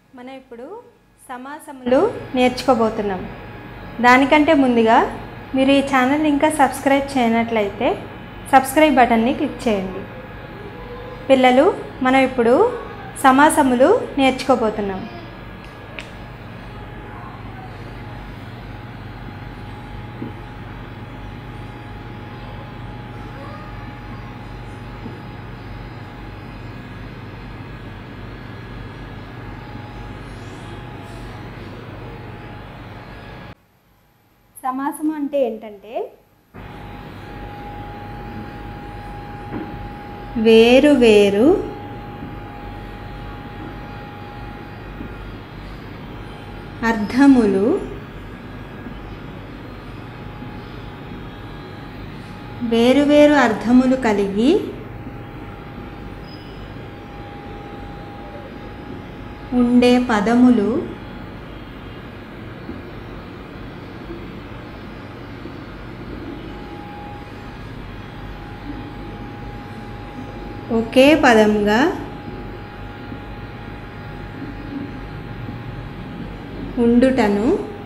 మనం ఇప్పుడు సమాసములు నేర్చుకోబోతున్నాం దానికంటే ముందుగా మీరు ఈ ఛానల్ ఇంకా సబ్స్క్రైబ్ చేయనట్లయితే సబ్స్క్రైబ్ బటన్ని క్లిక్ చేయండి పిల్లలు మనం ఇప్పుడు సమాసములు నేర్చుకోబోతున్నాం సమాసం అంటే ఏంటంటే వేరు వేరు అర్థములు వేరువేరు అర్థములు కలిగి ఉండే పదములు ఒకే పదంగా ఉండుటను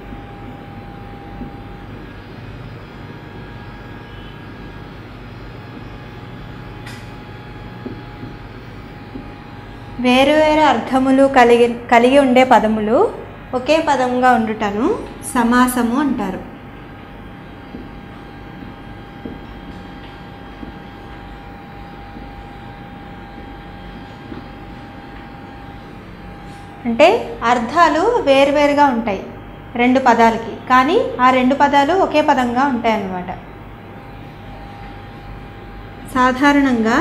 వేరు వేరు అర్థములు కలిగి కలిగి ఉండే పదములు ఒకే పదంగా ఉండుటను సమాసము అంటారు అంటే అర్థాలు వేరువేరుగా ఉంటాయి రెండు పదాలకి కానీ ఆ రెండు పదాలు ఒకే పదంగా ఉంటాయి అన్నమాట సాధారణంగా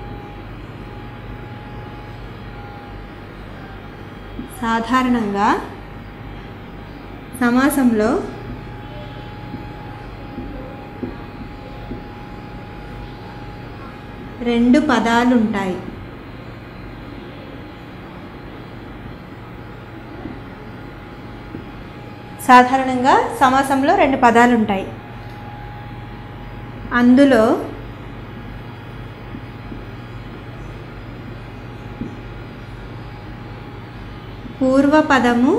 సాధారణంగా సమాసంలో రెండు పదాలు ఉంటాయి సాధారణంగా సమాసంలో రెండు పదాలు ఉంటాయి అందులో పూర్వపదము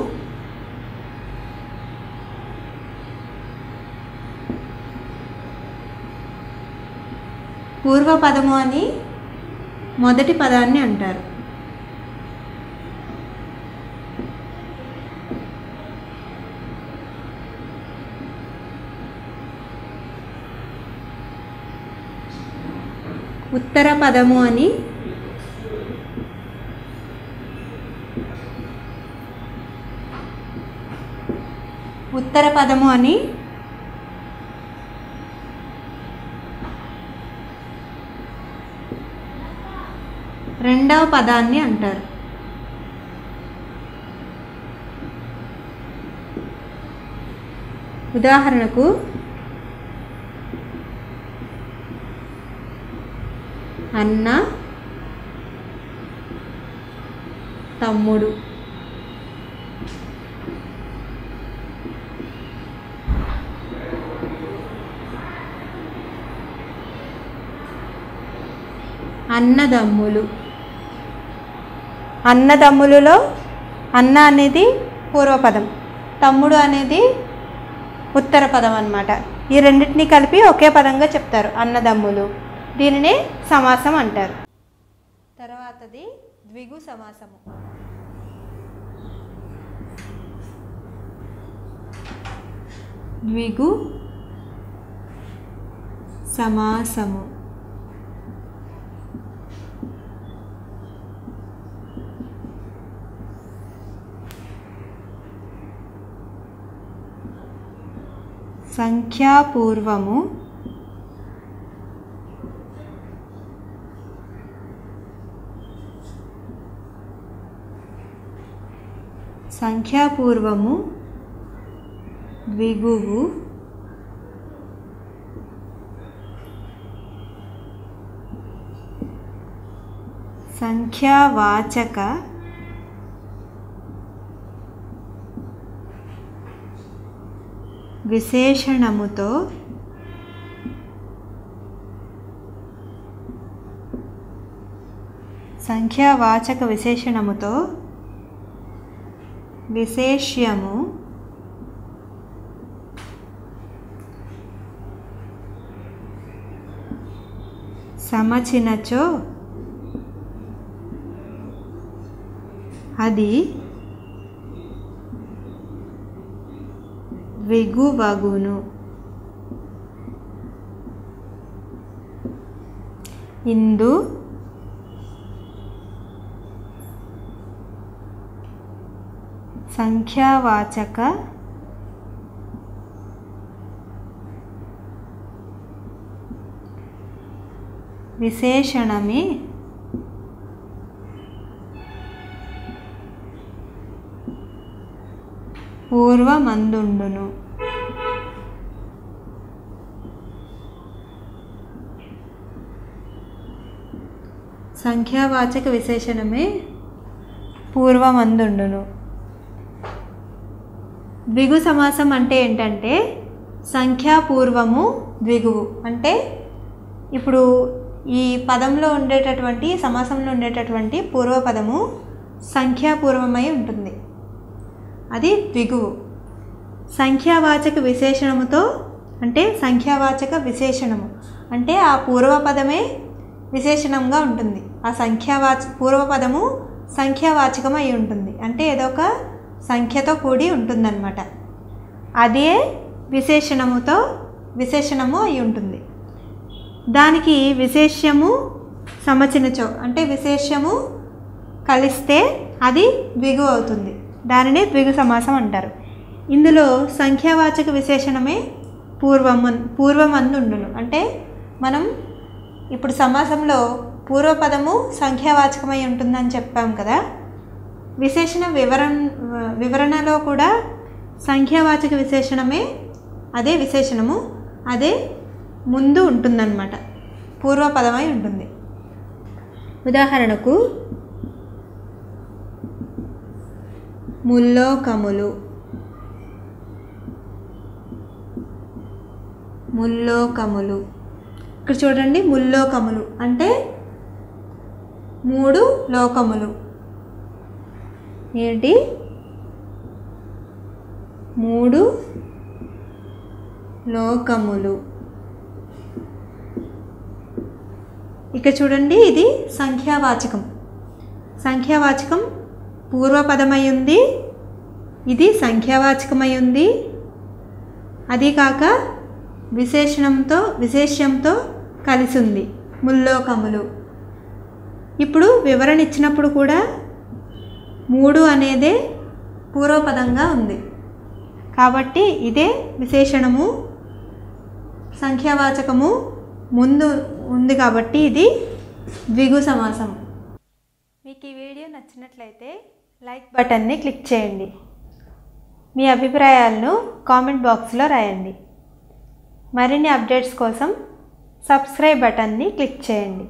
పూర్వపదము అని మొదటి పదాన్ని అంటారు ఉత్తర పదము అని ఉత్తర పదము అని రెండవ పదాన్ని అంటారు ఉదాహరణకు అన్న తమ్ముడు అన్నదమ్ములు అన్నదమ్ములలో అన్న అనేది పూర్వపదం తమ్ముడు అనేది ఉత్తర పదం అన్నమాట ఈ రెండింటిని కలిపి ఒకే పదంగా చెప్తారు అన్నదమ్ములు దీనినే సమాసం అంటారు తర్వాతది ద్విగు సమాసము ద్విగు సమాసము సంఖ్యాపూర్వము సంఖ్యాపూర్వము ద్విగువు సంఖ్యావాచక విశేషణముతో సంఖ్యావాచక విశేషణముతో విశేష్యము సమచినచో అది విగువగును ఇందు సంఖ్యావాచక విశేషణమే పూర్వమందుండును సంఖ్యావాచక విశేషణమే పూర్వమందుండును ద్విగు సమాసం అంటే ఏంటంటే సంఖ్యాపూర్వము ద్విగువు అంటే ఇప్పుడు ఈ పదంలో ఉండేటటువంటి సమాసంలో ఉండేటటువంటి పూర్వపదము సంఖ్యాపూర్వమై ఉంటుంది అది ద్విగువు సంఖ్యావాచక విశేషణముతో అంటే సంఖ్యావాచక విశేషణము అంటే ఆ పూర్వపదమే విశేషణంగా ఉంటుంది ఆ సంఖ్యావాచ పూర్వపదము సంఖ్యావాచకం అయి ఉంటుంది అంటే ఏదో ఒక సంఖ్యతో కూడి ఉంటుందన్నమాట అదే విశేషణముతో విశేషణము అయి ఉంటుంది దానికి విశేష్యము సమచినచో అంటే విశేషము కలిస్తే అది ద్విగు అవుతుంది దానిని ద్విగు సమాసం అంటారు ఇందులో సంఖ్యావాచక విశేషణమే పూర్వము పూర్వమందుండును అంటే మనం ఇప్పుడు సమాసంలో పూర్వపదము సంఖ్యావాచకమై ఉంటుందని చెప్పాం కదా విశేషణ వివరణ వివరణలో కూడా సంఖ్యావాచక విశేషణమే అదే విశేషణము అదే ముందు ఉంటుందన్నమాట పూర్వపదమై ఉంటుంది ఉదాహరణకు ముల్లోకములు ముల్లోకములు ఇక్కడ చూడండి ముల్లోకములు అంటే మూడు లోకములు ఏంటి మూడు లోకములు ఇక చూడండి ఇది సంఖ్యావాచకం సంఖ్యావాచకం పూర్వపదమై ఉంది ఇది సంఖ్యావాచకమై ఉంది అది కాక విశేషణంతో విశేష్యంతో కలిసి ఉంది ముల్లోకములు ఇప్పుడు వివరణ ఇచ్చినప్పుడు కూడా మూడు అనేదే పూర్వపదంగా ఉంది కాబట్టి ఇదే విశేషణము సంఖ్యావాచకము ముందు ఉంది కాబట్టి ఇది ద్విగు సమాసం మీకు ఈ వీడియో నచ్చినట్లయితే లైక్ బటన్ని క్లిక్ చేయండి మీ అభిప్రాయాలను కామెంట్ బాక్స్లో రాయండి మరిన్ని అప్డేట్స్ కోసం సబ్స్క్రైబ్ బటన్ని క్లిక్ చేయండి